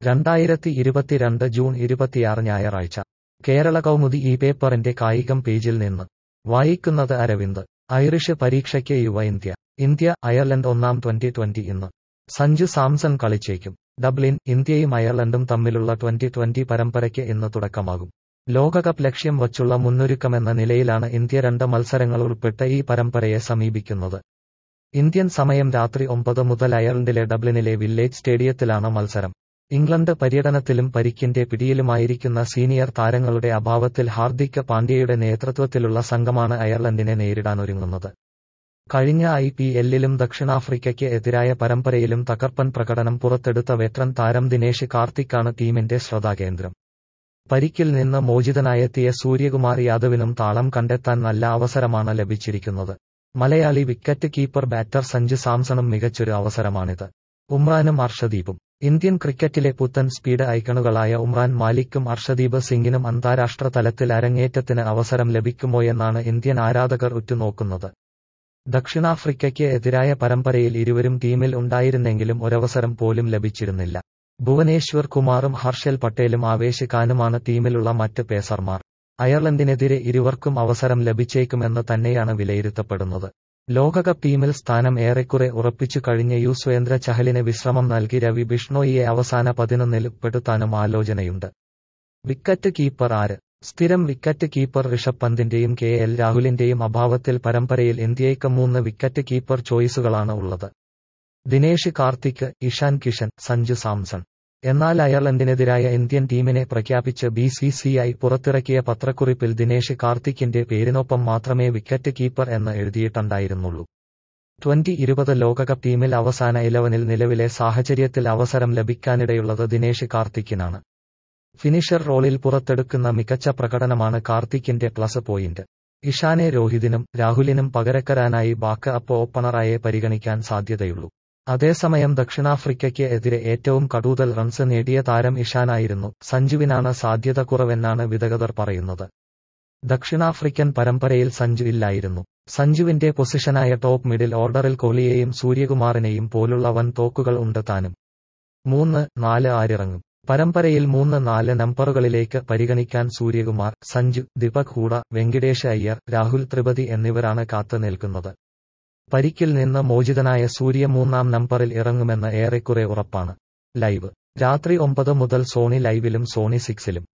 രണ്ടായിരത്തി ഇരുപത്തിരണ്ട് ജൂൺ ഇരുപത്തിയാറ് ഞായറാഴ്ച കേരള കൗമുദി ഈ പേപ്പറിന്റെ കായികം പേജിൽ നിന്ന് വായിക്കുന്നത് അരവിന്ദ് ഐറിഷ് പരീക്ഷയ്ക്ക് യുവ ഇന്ത്യ ഇന്ത്യ അയർലൻഡ് ഒന്നാം ട്വന്റി ട്വന്റി ഇന്ന് സഞ്ജു സാംസൺ കളിച്ചേക്കും ഡബ്ലിൻ ഇന്ത്യയും അയർലൻഡും തമ്മിലുള്ള ട്വന്റി ട്വന്റി പരമ്പരയ്ക്ക് ഇന്ന് തുടക്കമാകും ലോകകപ്പ് ലക്ഷ്യം വച്ചുള്ള മുന്നൊരുക്കമെന്ന നിലയിലാണ് ഇന്ത്യ രണ്ട് മത്സരങ്ങൾ ഉൾപ്പെട്ട ഈ പരമ്പരയെ സമീപിക്കുന്നത് ഇന്ത്യൻ സമയം രാത്രി ഒമ്പത് മുതൽ അയർലൻഡിലെ ഡബ്ലിനിലെ വില്ലേജ് സ്റ്റേഡിയത്തിലാണ് മത്സരം ഇംഗ്ലണ്ട് പര്യടനത്തിലും പരിക്കിന്റെ പിടിയിലുമായിരിക്കുന്ന സീനിയർ താരങ്ങളുടെ അഭാവത്തിൽ ഹാർദിക് പാണ്ഡ്യയുടെ നേതൃത്വത്തിലുള്ള സംഘമാണ് അയർലൻഡിനെ നേരിടാനൊരുങ്ങുന്നത് കഴിഞ്ഞ ഐ പി എല്ലിലും ദക്ഷിണാഫ്രിക്കയ്ക്ക് എതിരായ പരമ്പരയിലും തകർപ്പൻ പ്രകടനം പുറത്തെടുത്ത വെറ്ററൻ താരം ദിനേശ് കാർത്തിക്കാണ് ടീമിന്റെ ശ്രദ്ധാകേന്ദ്രം പരിക്കിൽ നിന്ന് മോചിതനായെത്തിയ സൂര്യകുമാർ യാദവിനും താളം കണ്ടെത്താൻ നല്ല അവസരമാണ് ലഭിച്ചിരിക്കുന്നത് Malayali wicket keeper batter Sanju സാംസണും മികച്ചൊരു അവസരമാണിത് ഉമ്രാനും അർഷദീപും ഇന്ത്യൻ ക്രിക്കറ്റിലെ പുത്തൻ സ്പീഡ് ഐക്കണുകളായ ഉമ്രാൻ മാലിക്കും അർഷദീപ് സിംഗിനും അന്താരാഷ്ട്ര തലത്തിൽ അരങ്ങേറ്റത്തിന് അവസരം ലഭിക്കുമോയെന്നാണ് ഇന്ത്യൻ ആരാധകർ ഉറ്റുനോക്കുന്നത് ദക്ഷിണാഫ്രിക്കയ്ക്ക് എതിരായ പരമ്പരയിൽ ഇരുവരും ടീമിൽ ഉണ്ടായിരുന്നെങ്കിലും ഒരവസരം പോലും ലഭിച്ചിരുന്നില്ല ഭുവനേശ്വർ കുമാറും ഹർഷൽ പട്ടേലും ആവേശ് ഖാനുമാണ് ടീമിലുള്ള മറ്റ് പേസർമാർ അയർലൻഡിനെതിരെ ഇരുവർക്കും അവസരം ലഭിച്ചേക്കുമെന്ന് തന്നെയാണ് വിലയിരുത്തപ്പെടുന്നത് ലോകകപ്പ് ടീമിൽ സ്ഥാനം ഏറെക്കുറെ ഉറപ്പിച്ചു കഴിഞ്ഞ യുസ്വേന്ദ്ര ചഹലിന് വിശ്രമം നൽകി രവി ബിഷ്ണോയിയെ അവസാന പതിനൊന്നിൽ പെടുത്താനും ആലോചനയുണ്ട് വിക്കറ്റ് കീപ്പർ ആര് സ്ഥിരം വിക്കറ്റ് കീപ്പർ ഋഷഭ് പന്തിന്റെയും കെ എൽ രാഹുലിന്റെയും അഭാവത്തിൽ പരമ്പരയിൽ ഇന്ത്യയ്ക്ക് മൂന്ന് വിക്കറ്റ് കീപ്പർ ചോയ്സുകളാണ് ഉള്ളത് ദിനേശ് കാർത്തിക് ഇഷാൻ കിഷൻ സഞ്ജു സാംസൺ എന്നാൽ അയർലൻഡിനെതിരായ ഇന്ത്യൻ ടീമിനെ പ്രഖ്യാപിച്ച് ബി സി സി ഐ പുറത്തിറക്കിയ പത്രക്കുറിപ്പിൽ ദിനേശ് കാർത്തിക്കിന്റെ പേരിനൊപ്പം മാത്രമേ വിക്കറ്റ് കീപ്പർ എന്ന് എഴുതിയിട്ടുണ്ടായിരുന്നുള്ളൂ ട്വന്റി ഇരുപത് ലോകകപ്പ് ടീമിൽ അവസാന ഇലവനിൽ നിലവിലെ സാഹചര്യത്തിൽ അവസരം ലഭിക്കാനിടയുള്ളത് ദിനേശ് കാർത്തിക്കിനാണ് ഫിനിഷർ റോളിൽ പുറത്തെടുക്കുന്ന മികച്ച പ്രകടനമാണ് കാർത്തിക്കിന്റെ പ്ലസ് പോയിന്റ് ഇഷാനെ രോഹിതിനും രാഹുലിനും പകരക്കാരനായി ബാക്ക് അപ്പ് ഓപ്പണറായെ പരിഗണിക്കാൻ സാധ്യതയുള്ളൂ അതേസമയം ദക്ഷിണാഫ്രിക്കയ്ക്ക് എതിരെ ഏറ്റവും കടൂതൽ റൺസ് നേടിയ താരം ഇഷാനായിരുന്നു സഞ്ജുവിനാണ് സാധ്യത കുറവെന്നാണ് വിദഗ്ധർ പറയുന്നത് ദക്ഷിണാഫ്രിക്കൻ പരമ്പരയിൽ സഞ്ജു ഇല്ലായിരുന്നു സഞ്ജുവിന്റെ പൊസിഷനായ ടോപ്പ് മിഡിൽ ഓർഡറിൽ കോഹ്ലിയെയും സൂര്യകുമാറിനെയും പോലുള്ള വൻ തോക്കുകൾ ഉണ്ട് താനും മൂന്ന് നാല് ആരിറങ്ങും പരമ്പരയിൽ മൂന്ന് നാല് നമ്പറുകളിലേക്ക് പരിഗണിക്കാൻ സൂര്യകുമാർ സഞ്ജു ദീപക് ഹൂഡ വെങ്കിടേഷ് അയ്യർ രാഹുൽ ത്രിപതി എന്നിവരാണ് കാത്തു നിൽക്കുന്നത് പരിക്കിൽ നിന്ന് മോചിതനായ സൂര്യ മൂന്നാം നമ്പറിൽ ഇറങ്ങുമെന്ന് ഏറെക്കുറെ ഉറപ്പാണ് ലൈവ് രാത്രി ഒമ്പത് മുതൽ സോണി ലൈവിലും സോണി സിക്സിലും